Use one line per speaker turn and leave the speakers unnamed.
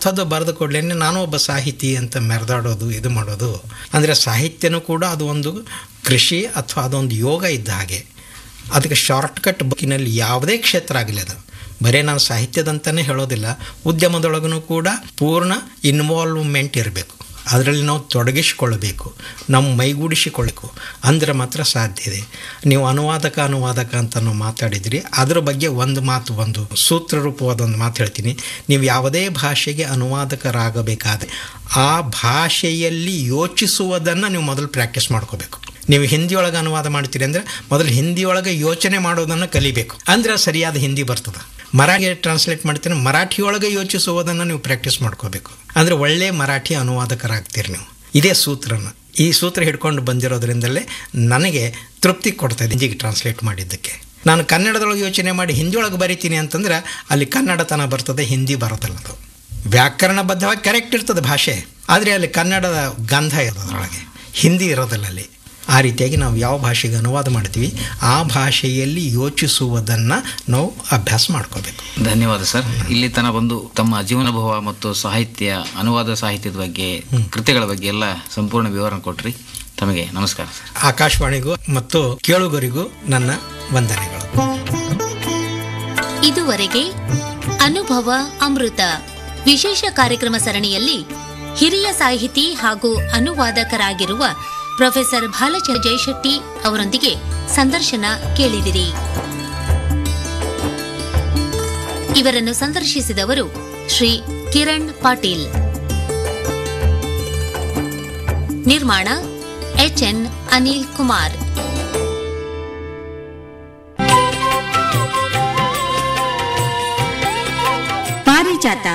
ಅಂಥದ್ದು ಬರೆದು ಕೊಡ್ಲೇ ನಾನು ಒಬ್ಬ ಸಾಹಿತಿ ಅಂತ ಮೆರೆದಾಡೋದು ಇದು ಮಾಡೋದು ಅಂದರೆ ಸಾಹಿತ್ಯನೂ ಕೂಡ ಅದು ಒಂದು ಕೃಷಿ ಅಥವಾ ಅದೊಂದು ಯೋಗ ಇದ್ದ ಹಾಗೆ ಅದಕ್ಕೆ ಶಾರ್ಟ್ಕಟ್ ಬುಕ್ಕಿನಲ್ಲಿ ಯಾವುದೇ ಕ್ಷೇತ್ರ ಆಗಲಿ ಅದು ಬರೀ ನಾನು ಸಾಹಿತ್ಯದಂತಲೇ ಹೇಳೋದಿಲ್ಲ ಉದ್ಯಮದೊಳಗೂ ಕೂಡ ಪೂರ್ಣ ಇನ್ವಾಲ್ವ್ಮೆಂಟ್ ಇರಬೇಕು ಅದರಲ್ಲಿ ನಾವು ತೊಡಗಿಸಿಕೊಳ್ಬೇಕು ನಾವು ಮೈಗೂಡಿಸಿಕೊಳ್ಳಬೇಕು ಅಂದರೆ ಮಾತ್ರ ಸಾಧ್ಯ ಇದೆ ನೀವು ಅನುವಾದಕ ಅನುವಾದಕ ಅಂತ ನಾವು ಮಾತಾಡಿದ್ರಿ ಅದರ ಬಗ್ಗೆ ಒಂದು ಮಾತು ಒಂದು ಸೂತ್ರ ರೂಪವಾದ ಒಂದು ಮಾತು ಹೇಳ್ತೀನಿ ನೀವು ಯಾವುದೇ ಭಾಷೆಗೆ ಅನುವಾದಕರಾಗಬೇಕಾದ್ರೆ ಆ ಭಾಷೆಯಲ್ಲಿ ಯೋಚಿಸುವುದನ್ನು ನೀವು ಮೊದಲು ಪ್ರಾಕ್ಟೀಸ್ ಮಾಡ್ಕೋಬೇಕು ನೀವು ಹಿಂದಿಯೊಳಗೆ ಅನುವಾದ ಮಾಡ್ತೀರಿ ಅಂದರೆ ಮೊದಲು ಹಿಂದಿಯೊಳಗೆ ಯೋಚನೆ ಮಾಡೋದನ್ನು ಕಲಿಬೇಕು ಅಂದರೆ ಸರಿಯಾದ ಹಿಂದಿ ಬರ್ತದೆ ಮರಾಠಿ ಟ್ರಾನ್ಸ್ಲೇಟ್ ಮಾಡ್ತೀನಿ ಮರಾಠಿಯೊಳಗೆ ಯೋಚಿಸುವುದನ್ನು ನೀವು ಪ್ರಾಕ್ಟೀಸ್ ಮಾಡ್ಕೋಬೇಕು ಅಂದರೆ ಒಳ್ಳೆಯ ಮರಾಠಿ ಅನುವಾದಕರಾಗ್ತೀರಿ ನೀವು ಇದೇ ಸೂತ್ರನ ಈ ಸೂತ್ರ ಹಿಡ್ಕೊಂಡು ಬಂದಿರೋದ್ರಿಂದಲೇ ನನಗೆ ತೃಪ್ತಿ ಕೊಡ್ತಾಯಿದೆ ಹಿಂದಿಗೆ ಟ್ರಾನ್ಸ್ಲೇಟ್ ಮಾಡಿದ್ದಕ್ಕೆ ನಾನು ಕನ್ನಡದೊಳಗೆ ಯೋಚನೆ ಮಾಡಿ ಹಿಂದಿಯೊಳಗೆ ಬರಿತೀನಿ ಅಂತಂದ್ರೆ ಅಲ್ಲಿ ಕನ್ನಡತನ ಬರ್ತದೆ ಹಿಂದಿ ಬರೋದಿಲ್ಲ ಅದು ವ್ಯಾಕರಣಬದ್ಧವಾಗಿ ಕರೆಕ್ಟ್ ಇರ್ತದೆ ಭಾಷೆ ಆದರೆ ಅಲ್ಲಿ ಕನ್ನಡದ ಗಂಧ ಇರೋದ್ರೊಳಗೆ ಹಿಂದಿ ಇರೋದಿಲ್ಲ ಅಲ್ಲಿ ಆ ರೀತಿಯಾಗಿ ನಾವು ಯಾವ ಭಾಷೆಗೆ ಅನುವಾದ ಮಾಡ್ತೀವಿ ಆ ಭಾಷೆಯಲ್ಲಿ ಯೋಚಿಸುವುದನ್ನು ನಾವು ಅಭ್ಯಾಸ ಮಾಡ್ಕೋಬೇಕು
ಧನ್ಯವಾದ ಸರ್ ಇಲ್ಲಿ ತನ ಬಂದು ತಮ್ಮ ಜೀವನಾನುಭವ ಮತ್ತು ಸಾಹಿತ್ಯ ಅನುವಾದ ಸಾಹಿತ್ಯದ ಬಗ್ಗೆ ಕೃತಿಗಳ ಬಗ್ಗೆ ಎಲ್ಲ ಸಂಪೂರ್ಣ ವಿವರಣೆ ಕೊಟ್ರಿ ತಮಗೆ ನಮಸ್ಕಾರ ಸರ್
ಆಕಾಶವಾಣಿಗೂ ಮತ್ತು ಕೇಳುಗರಿಗೂ ನನ್ನ ವಂದನೆಗಳು
ಇದುವರೆಗೆ ಅನುಭವ ಅಮೃತ ವಿಶೇಷ ಕಾರ್ಯಕ್ರಮ ಸರಣಿಯಲ್ಲಿ ಹಿರಿಯ ಸಾಹಿತಿ ಹಾಗೂ ಅನುವಾದಕರಾಗಿರುವ ಪ್ರೊಫೆಸರ್ ಭಾಲಚಂದ್ರ ಜಯಶೆಟ್ಟಿ ಅವರೊಂದಿಗೆ ಸಂದರ್ಶನ ಕೇಳಿದಿರಿ ಇವರನ್ನು ಸಂದರ್ಶಿಸಿದವರು ಶ್ರೀ ಕಿರಣ್ ಪಾಟೀಲ್ ನಿರ್ಮಾಣ ಎಚ್ಎನ್ ಅನಿಲ್ ಕುಮಾರ್
ಪಾರಿಜಾತ